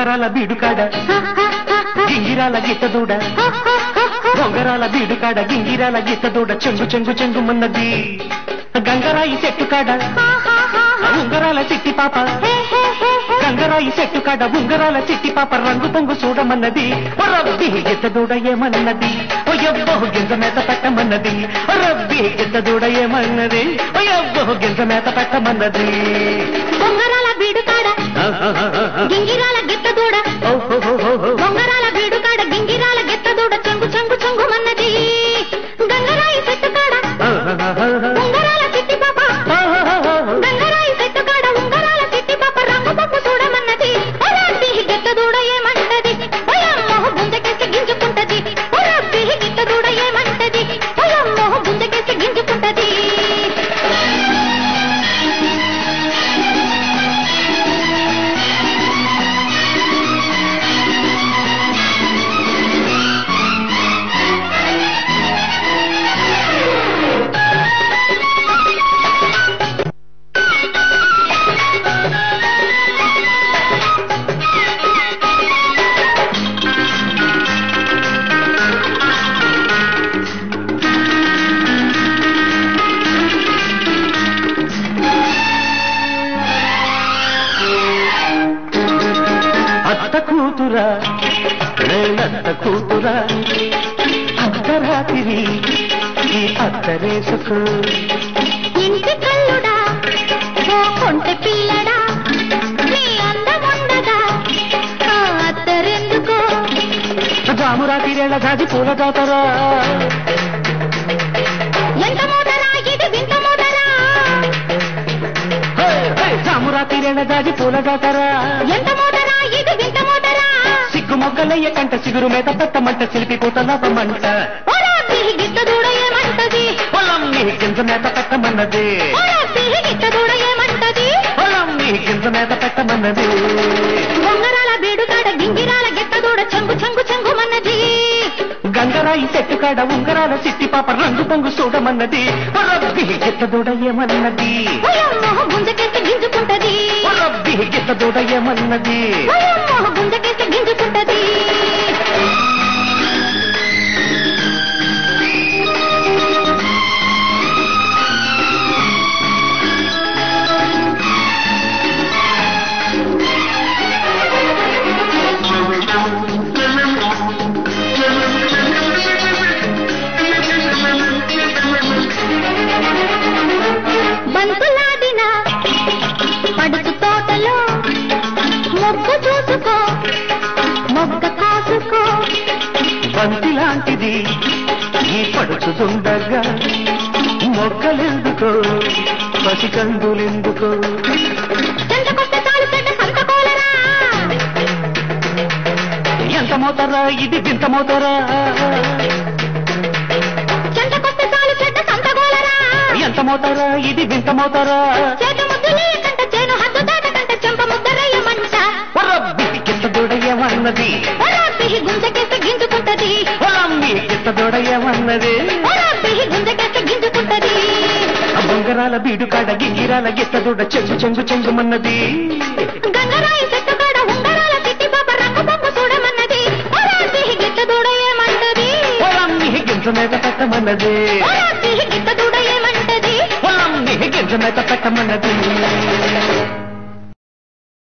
బొంగరాల బీడుకాడ గింగిరాల గిట్టదూడ బొంగరాల బీడుకాడ గింగిరాల గిట్టదూడ చెంగు చెంగు చెంగుమన్నది గంగరాయి చెట్టు కాడ ఉంగరాల చిట్టి పాప గంగరాయి చెట్టు కాడ ఉంగరాల చిట్టి పాప రంగు పొంగు చూడమన్నది ఓ రబ్బి గిట్టదూడ ఏమన్నది ఓ ఎవ్వో గింజ మేత పెట్టమన్నది ఓ రబ్బి గిట్టదూడ ఏమన్నది ఓ ఎవ్వో గింజ మేత పెట్టమన్నది బొంగరాల బీడుకాడ గింగిరాల గిట్టదూడ బొంగరాల బీడుకాడ గింగిరాల గిట్టదూడ చెంగు చెంగు చెంగు మన్నది గంగరాయి చెట్టు కాడ ఉంగరాల చిట్టి పాప గంగరాయి చెట్టు కాడ ఉంగరాల చిట్టి పాప రంగు పప్పు చూడమన్నది ఒరబ్బి గిట్టదూడ ఏమంటది ఒయమ్మోహ గుంజకేసి గింజుకుంటది ఒరబ్బి గిట్టదూడ ఏమంటది ఒయమ్మోహ గుంజకేసి గింజుకుంటది అత్త కూతురా నేనత్త కూతురా అర్ధరాత్రి ఈ అత్తరేసుకు ఇంటి కల్లుడా ఓ కొంటె పిల్లడా నీ అందముండదా ఆ అత్తరెందుకో జామురాతిరేళ జాజి పూల జాతరా ఎంత మోదరా ఇది వింత మోదరా హే, హే, జామురాతిరేళ జాజి పూల జాతరా ఎంత మోదరా ఇది వింత మోదరా సిగ్గు మొగ్గలయ్య కంట సిగురు మీద పెట్టమంట చిలిపి పూత లాభమంట ఓరా పిహి గిట్ట దూడ ఏమంటది పొలం నీ గింజ మీద పెట్టమన్నది ఓరా పిహి గిట్ట దూడ ఏమంటది పొలం నీ గింజ మీద పెట్టమన్నది బొంగరాల బీడుగాడ గింగిరాల గిట్ట దూడ చెంగు చెంగు చెంగు మన్నది గంగరాయి చెట్టు కాడ ఉంగరాల చిట్టి పాప రంగు పొంగు చూడమన్నది రబ్బి గిట్టదూడ ఏమన్నది ఓయమ్మోహ గుంజకేసి గింజుకుంటది రబ్బి గిట్టదూడ ఏమన్నది ఓయమ్మోహ గుంజకేసి గింజుకుంటది బంతులాడిన పడుచు తోటలో మొగ్గు చూసుకో మొగ్గ కాసుకో బంతి లాంటిది ఈ పడుచుతుండగా మొక్కలెందుకో పసికందులెందుకో చెంతకొస్తే చాలు చెడ్డ సంతకోలరా ఎంత మోతారా ఇది వింత మోతారా చెంతకొస్తే చాలు చెడ్డ సంతకోలరా ఎంత మోతారా ఇది వింత మోతారా చేతి ముద్దులే కంట చేను హద్దు దాటకంట చెంప ముద్దరయ్యమంట రబ్బి గిట్టదూడ ఏమన్నది ఒరా పిహి గుంజకేసి గింజుకుంటది పొలమ్మి గిట్టదూడ ఏమన్నది ఒరా పిహి గుంజకేసి గింజుకుంటది ఆ బొంగరాల బీడు కాడ గింగిరాల గిట్టదూడ చెంగు చెంగు చెంగుమన్నది గంగరాయి చెట్టు కాడ ఉంగరాల తిట్టి పాప రంగు పొంగు చూడమన్నది ఒరా పిహి గిట్ట దూడ ఏమంటది పొలమ్మి గింజ మీద పెట్టమన్నది ఒరా పిహి గిట్ట దూడ ఏమంటది పొలమ్మి గింజ మీద పెట్టమన్నది